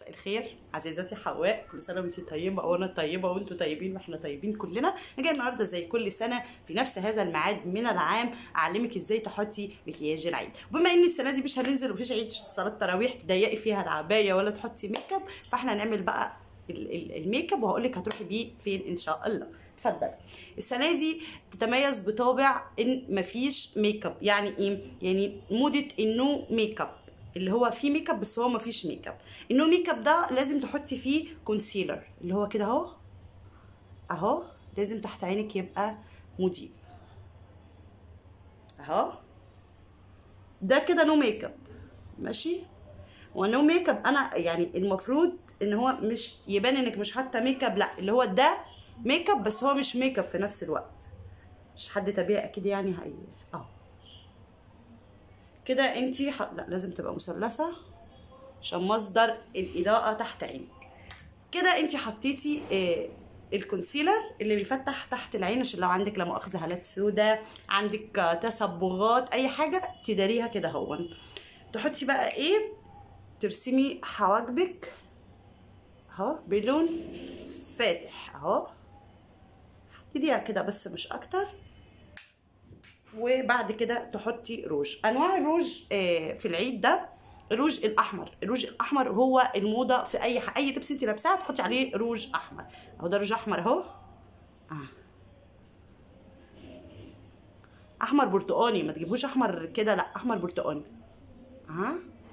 مساء الخير عزيزاتي حواء كل سنه وانتي طيبه وانا طيبه وانتوا طيبين واحنا طيبين كلنا انا جايه النهارده زي كل سنه في نفس هذا الميعاد من العام اعلمك ازاي تحطي مكياج العيد وبما ان السنه دي مش هننزل ومفيش عيد صلاه تراويح تضيقي فيها العبايه ولا تحطي ميك اب فاحنا هنعمل بقى ال- ال- الميك اب وهقول لك هتروحي بيه فين ان شاء الله اتفضل السنه دي تتميز بطابع ان مفيش ميك اب يعني ايه يعني موضه انه ميك اب اللي هو فيه ميك اب بس هو مفيش ميك اب النو ميك اب ده لازم تحطي فيه كونسيلر اللي هو كده اهو اهو لازم تحت عينك يبقى مضيء اهو ده كده نو ميك اب ماشي ونو ميك اب انا يعني المفروض ان هو مش يبان انك مش حاطه ميك اب لا اللي هو ده ميك اب بس هو مش ميك اب في نفس الوقت مش حد طبيعي اكيد يعني هي اه كده انتي ح... لا لازم تبقى مثلثه عشان مصدر الاضاءه تحت عينك كده انتي حطيتي آه الكونسيلر اللي بيفتح تحت العين عشان لو عندك لا مؤاخذه هالات سوداء عندك آه، تصبغات اي حاجه تداريها كده هون تحطي بقى ايه ترسمي حواجبك اهو بلون فاتح اهو تديها كده بس مش اكتر وبعد كده تحطي روج انواع الروج آه، في العيد ده الروج الاحمر الروج الاحمر هو الموضه في اي ح... اي لبس انت لابساه تحطي عليه روج احمر اهو ده روج احمر اهو آه. احمر برتقاني ما تجيبوش احمر كده لا احمر برتقاني ها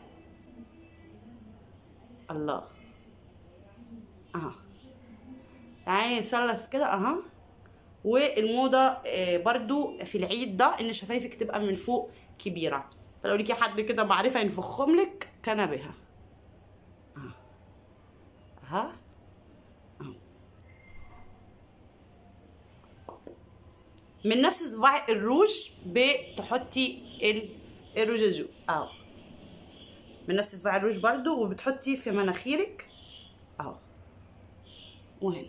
الله اها تعالي نثلث كده اها والموضه آه، برضو في العيد ده ان شفايفك تبقى من فوق كبيره فلو ليكي حد كده معرفه ينفخهم لك كان بها اها اها أهو. من نفس صباع الروج بتحطي ال- الروجاجو اهو من نفس صباع الروج برضو وبتحطي في مناخيرك اهو وهنا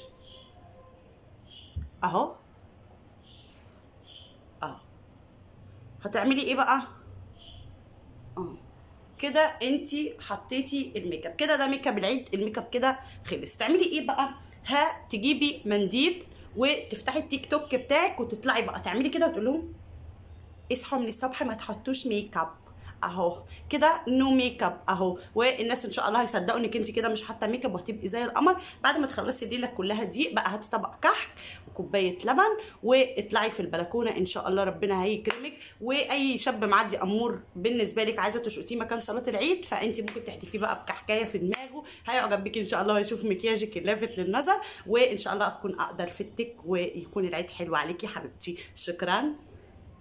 اهو اهو هتعملي ايه بقى اه كده انتي حطيتي الميك اب كده ده ميك اب العيد الميك اب كده خلص تعملي ايه بقى ها تجيبي منديل وتفتحي التيك توك بتاعك وتطلعي بقى تعملي كده وتقول لهم اصحوا من الصبح ما تحطوش ميك اب اهو كده نو ميك اب اهو والناس ان شاء الله هيصدقوا انك انت كده مش حاطه ميك اب وهتبقي زي القمر بعد ما تخلصي الليله كلها دي بقى هاتي طبق كحك وكوبايه لبن واطلعي في البلكونه ان شاء الله ربنا هيكرمك واي شاب معدي امور بالنسبه لك عايزه تشقطيه مكان صلاه العيد فانت ممكن تحتفيه بقى بكحكايه في دماغه هيعجب بيك ان شاء الله ويشوف مكياجك اللافت للنظر وان شاء الله اكون اقدر فتك ويكون العيد حلو عليكي حبيبتي شكرا